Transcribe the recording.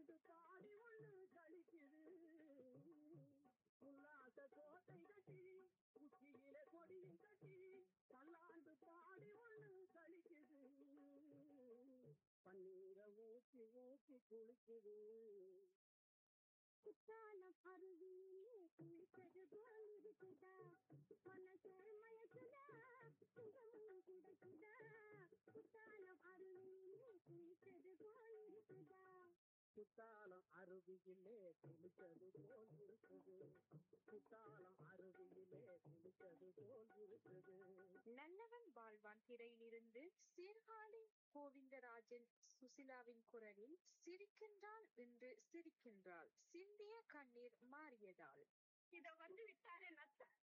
பல்லாண்டு பாடி ஒண்ணு கழிக்குது உல்லாச கோட்டை கட்டி உச்சியில கொடியும் கட்டி பல்லாண்டு பாடி ஒண்ணு கழிக்குது பன்னீரை ஊற்றி ஊற்றி குளிக்குது குத்தாலம் அருவியிலே குளித்தது போல் இருக்குதா மனசே மயக்குதா சுகமும் கிடைக்குதா குத்தாலம் அருவியிலே குளித்தது போல் இருக்குதா குத்தாலம் அருவியிலே குளித்தது போல் இருக்குது குத்தாலம் அருவியிலே குளித்தது போல் இருக்குது நல்லவன் வாழ்வான் திரையிலிருந்து சீர்காழி கோவிந்தராஜன் சுசிலாவின் குரலில் சிரிக்கின்றாள் என்று சிரிக்கின்றாள் சிந்திய கண்ணீர் மாறியதால் இத வந்து விட்டாரே நத்த